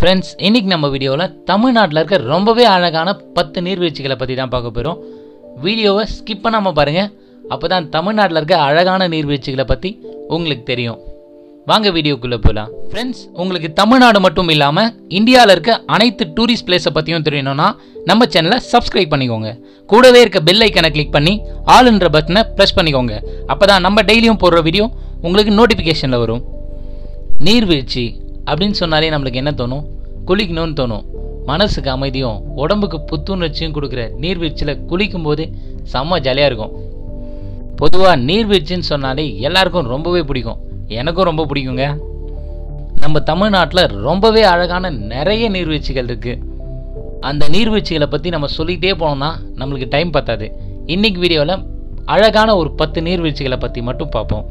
friends இன்னைக்கு நம்ம வீடியோவில் தமிழ்நாட்டில் இருக்க ரொம்பவே அழகான பத்து நீர்வீழ்ச்சிகளை பற்றி தான் பார்க்க போகிறோம் வீடியோவை ஸ்கிப் பண்ணாமல் பாருங்கள் அப்போ தான் தமிழ்நாட்டில் இருக்க அழகான நீர்வீழ்ச்சிகளை பற்றி உங்களுக்கு தெரியும் வாங்க வீடியோக்குள்ளே போகலாம் ஃப்ரெண்ட்ஸ் உங்களுக்கு தமிழ்நாடு மட்டும் இல்லாமல் இந்தியாவில் இருக்க அனைத்து டூரிஸ்ட் பிளேஸை பற்றியும் தெரியணும்னா நம்ம சேனலை சப்ஸ்கிரைப் பண்ணிக்கோங்க கூடவே இருக்க பெல் ஐக்கனை கிளிக் பண்ணி ஆளுன்ற பட்டனை ப்ரெஸ் பண்ணிக்கோங்க அப்போ தான் நம்ம டெய்லியும் போடுற வீடியோ உங்களுக்கு நோட்டிஃபிகேஷனில் வரும் நீர்வீழ்ச்சி அப்படின்னு சொன்னாலே நம்மளுக்கு என்ன தோணும் குளிக்கணும்னு தோணும் மனசுக்கு அமைதியும் உடம்புக்கு புத்துணர்ச்சியும் கொடுக்குற நீர்வீழ்ச்சியில் குளிக்கும் போது செம்ம ஜாலியாக இருக்கும் பொதுவாக நீர்வீழ்ச்சின்னு சொன்னாலே எல்லாருக்கும் ரொம்பவே பிடிக்கும் எனக்கும் ரொம்ப பிடிக்குங்க நம்ம தமிழ்நாட்டில் ரொம்பவே அழகான நிறைய நீர்வீழ்ச்சிகள் இருக்குது அந்த நீர்வீழ்ச்சிகளை பற்றி நம்ம சொல்லிகிட்டே போனோம்னா நம்மளுக்கு டைம் பத்தாது இன்னைக்கு வீடியோவில் அழகான ஒரு பத்து நீர்வீழ்ச்சிகளை பற்றி மட்டும் பார்ப்போம்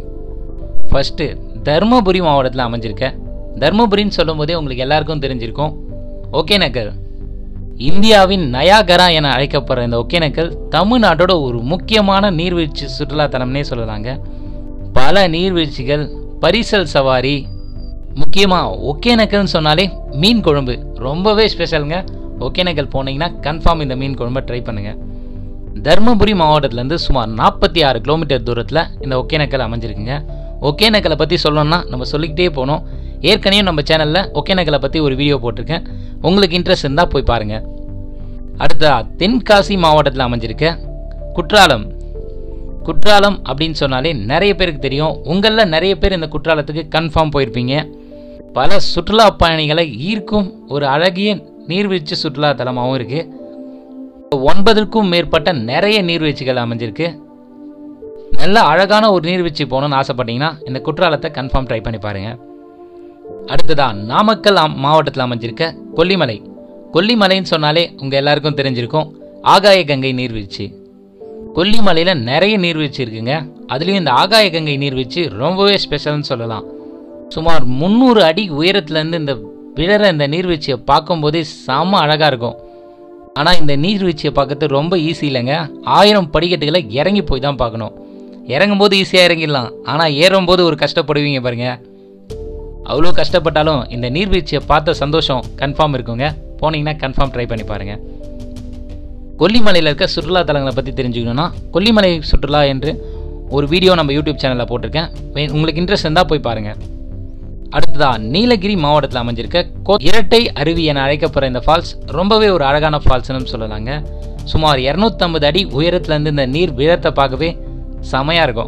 ஃபஸ்ட்டு தருமபுரி மாவட்டத்தில் அமைஞ்சிருக்க தருமபுரின்னு சொல்லும் போதே உங்களுக்கு எல்லாருக்கும் தெரிஞ்சிருக்கும் ஒகேனக்கல் இந்தியாவின் நயாகரா என அழைக்கப்படுற இந்த ஒகேனக்கல் தமிழ்நாட்டோட ஒரு முக்கியமான நீர்வீழ்ச்சி சுற்றுலாத்தலம்னே சொல்லலாங்க பல நீர்வீழ்ச்சிகள் பரிசல் சவாரி முக்கியமாக ஒகேனக்கல்னு சொன்னாலே மீன் குழம்பு ரொம்பவே ஸ்பெஷலுங்க ஒகேனக்கல் போனீங்கன்னா கன்ஃபார்ம் இந்த மீன் குழம்பை ட்ரை பண்ணுங்கள் தருமபுரி மாவட்டத்திலேருந்து சுமார் நாற்பத்தி ஆறு கிலோமீட்டர் தூரத்தில் இந்த ஒகேனக்கல் அமைஞ்சிருக்குங்க ஒகேனக்கலை பற்றி சொல்லணும்னா நம்ம சொல்லிக்கிட்டே போனோம் ஏற்கனவே நம்ம சேனலில் ஒகேனக்கலை பற்றி ஒரு வீடியோ போட்டிருக்கேன் உங்களுக்கு இன்ட்ரெஸ்ட் இருந்தால் போய் பாருங்கள் அடுத்ததா தென்காசி மாவட்டத்தில் அமைஞ்சிருக்க குற்றாலம் குற்றாலம் அப்படின்னு சொன்னாலே நிறைய பேருக்கு தெரியும் உங்களில் நிறைய பேர் இந்த குற்றாலத்துக்கு கன்ஃபார்ம் போயிருப்பீங்க பல சுற்றுலா பயணிகளை ஈர்க்கும் ஒரு அழகிய நீர்வீழ்ச்சி சுற்றுலா தலமாகவும் இருக்குது ஒன்பதுக்கும் மேற்பட்ட நிறைய நீர்வீழ்ச்சிகள் அமைஞ்சிருக்கு நல்ல அழகான ஒரு நீர்வீழ்ச்சி போகணும்னு ஆசைப்பட்டீங்கன்னா இந்த குற்றாலத்தை கன்ஃபார்ம் ட்ரை பண்ணி பாருங்கள் அடுத்ததா நாமக்கல் அம்- மாவட்டத்தில் அமைஞ்சிருக்க கொல்லிமலை கொல்லிமலைன்னு சொன்னாலே உங்கள் எல்லாருக்கும் தெரிஞ்சிருக்கும் ஆகாய கங்கை நீர்வீழ்ச்சி கொல்லிமலையில் நிறைய நீர்வீழ்ச்சி இருக்குங்க அதுலேயும் இந்த ஆகாய கங்கை நீர்வீழ்ச்சி ரொம்பவே ஸ்பெஷல்னு சொல்லலாம் சுமார் முந்நூறு அடி உயரத்துலேருந்து இந்த விழற இந்த நீர்வீழ்ச்சியை பார்க்கும்போதே செம அழகாக இருக்கும் ஆனால் இந்த நீர்வீழ்ச்சியை பார்க்கறது ரொம்ப ஈஸி இல்லைங்க ஆயிரம் படிக்கட்டுகளை இறங்கி போய் தான் பார்க்கணும் இறங்கும்போது ஈஸியாக இறங்கிடலாம் ஆனால் ஏறும்போது ஒரு கஷ்டப்படுவீங்க பாருங்க அவ்வளோ கஷ்டப்பட்டாலும் இந்த நீர்வீழ்ச்சியை பார்த்த சந்தோஷம் கன்ஃபார்ம் இருக்குங்க போனீங்கன்னா கன்ஃபார்ம் ட்ரை பண்ணி பாருங்கள் கொல்லிமலையில் இருக்க சுற்றுலா தலங்களை பற்றி தெரிஞ்சுக்கணுன்னா கொல்லிமலை சுற்றுலா என்று ஒரு வீடியோ நம்ம யூடியூப் சேனலில் போட்டிருக்கேன் வே- உங்களுக்கு இன்ட்ரெஸ்ட் இருந்தால் போய் பாருங்கள் அடுத்ததா நீலகிரி மாவட்டத்தில் அமைஞ்சிருக்க கோ இரட்டை அருவி என அழைக்கப்படுற இந்த ஃபால்ஸ் ரொம்பவே ஒரு அழகான ஃபால்ஸ்னு சொல்லலாங்க சுமார் இரநூத்தம்பது அடி உயரத்துலேருந்து இந்த நீர் விழத்தை பார்க்கவே செமையாக இருக்கும்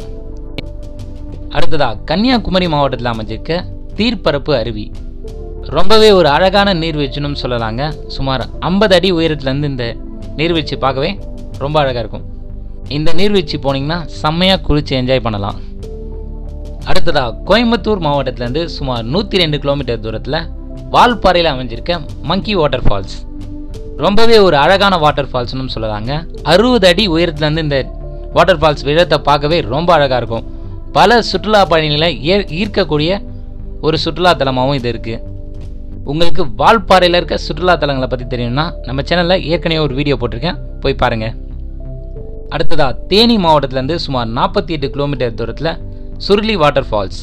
அடுத்ததா கன்னியாகுமரி மாவட்டத்தில் அமைஞ்சிருக்க தீர்ப்பரப்பு அருவி ரொம்பவே ஒரு அழகான நீர்வீழ்ச்சின்னு சொல்லலாங்க சுமார் ஐம்பது அடி உயரத்துலேருந்து இந்த நீர்வீழ்ச்சி பார்க்கவே ரொம்ப அழகாக இருக்கும் இந்த நீர்வீழ்ச்சி போனீங்கன்னா செம்மையாக குளிச்சு என்ஜாய் பண்ணலாம் அடுத்ததா கோயம்புத்தூர் மாவட்டத்திலேருந்து சுமார் நூற்றி ரெண்டு கிலோமீட்டர் தூரத்தில் வால்பாறையில் அமைஞ்சிருக்க மங்கி வாட்டர் ஃபால்ஸ் ரொம்பவே ஒரு அழகான வாட்டர் ஃபால்ஸ்னு சொல்லலாங்க அறுபது அடி உயரத்துலேருந்து இந்த வாட்டர் ஃபால்ஸ் விழத்தை பார்க்கவே ரொம்ப அழகாக இருக்கும் பல சுற்றுலா பயணிகளை ஏ ஈர்க்கக்கூடிய ஒரு சுற்றுலா தலமாகவும் இது இருக்குது உங்களுக்கு வால்பாறையில் இருக்க சுற்றுலா தலங்களை பற்றி தெரியும்னா நம்ம சேனலில் ஏற்கனவே ஒரு வீடியோ போட்டிருக்கேன் போய் பாருங்கள் அடுத்ததா தேனி மாவட்டத்திலேருந்து சுமார் நாற்பத்தி எட்டு கிலோமீட்டர் தூரத்தில் சுருளி வாட்டர் ஃபால்ஸ்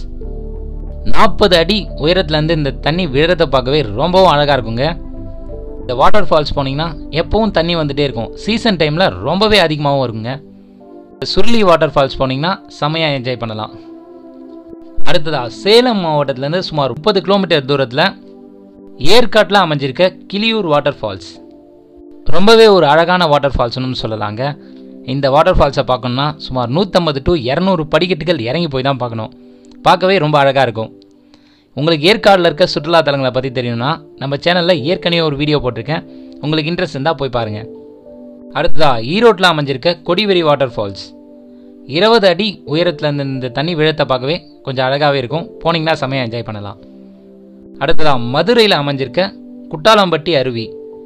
நாற்பது அடி உயரத்துலேருந்து இந்த தண்ணி விழறதை பார்க்கவே ரொம்பவும் அழகாக இருக்குங்க இந்த வாட்டர் ஃபால்ஸ் போனீங்கன்னா எப்பவும் தண்ணி வந்துட்டே இருக்கும் சீசன் டைமில் ரொம்பவே அதிகமாகவும் இருக்குங்க இந்த சுருளி வாட்டர் ஃபால்ஸ் போனீங்கன்னா செமையாக என்ஜாய் பண்ணலாம் அடுத்ததா சேலம் மாவட்டத்திலேருந்து சுமார் முப்பது கிலோமீட்டர் தூரத்தில் ஏற்காட்டில் அமைஞ்சிருக்க கிளியூர் வாட்டர் ஃபால்ஸ் ரொம்பவே ஒரு அழகான வாட்டர் ஃபால்ஸ்னு சொல்லலாங்க இந்த வாட்டர் ஃபால்ஸை பார்க்கணுன்னா சுமார் நூற்றம்பது டு இரநூறு படிக்கட்டுகள் இறங்கி போய் தான் பார்க்கணும் பார்க்கவே ரொம்ப அழகாக இருக்கும் உங்களுக்கு ஏற்காடில் இருக்க சுற்றுலா தலங்களை பற்றி தெரியணும்னா நம்ம சேனலில் ஏற்கனவே ஒரு வீடியோ போட்டிருக்கேன் உங்களுக்கு இன்ட்ரெஸ்ட் இருந்தால் போய் பாருங்கள் அடுத்ததா ஈரோட்டில் அமைஞ்சிருக்க கொடிவேரி வாட்டர் ஃபால்ஸ் இருபது அடி உயரத்தில் இருந்து இந்த தண்ணி விழத்தை பார்க்கவே கொஞ்சம் அழகாகவே இருக்கும் போனீங்கன்னா செமையாக என்ஜாய் பண்ணலாம் அடுத்ததா மதுரையில் அமைஞ்சிருக்க குட்டாலம்பட்டி அருவி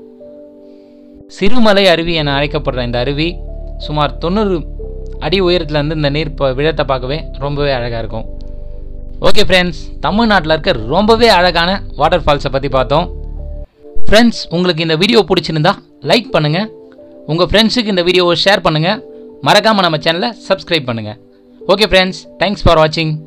சிறுமலை அருவி என அழைக்கப்படுற இந்த அருவி சுமார் தொண்ணூறு அடி உயரத்துல இருந்து இந்த நீர் ப- விழத்தை பார்க்கவே ரொம்பவே அழகாக இருக்கும் ஓகே ஃப்ரெண்ட்ஸ் தமிழ்நாட்டில் இருக்க ரொம்பவே அழகான வாட்டர் ஃபால்ஸை பற்றி பார்த்தோம் ஃப்ரெண்ட்ஸ் உங்களுக்கு இந்த வீடியோ பிடிச்சிருந்தா லைக் பண்ணுங்கள் உங்கள் ஃப்ரெண்ட்ஸுக்கு இந்த வீடியோவை ஷேர் பண்ணுங்கள் மறக்காமல் நம்ம சேனலை சப்ஸ்கிரைப் பண்ணுங்கள் ஓகே ஃப்ரெண்ட்ஸ் தேங்க்ஸ் ஃபார் வாட்சிங்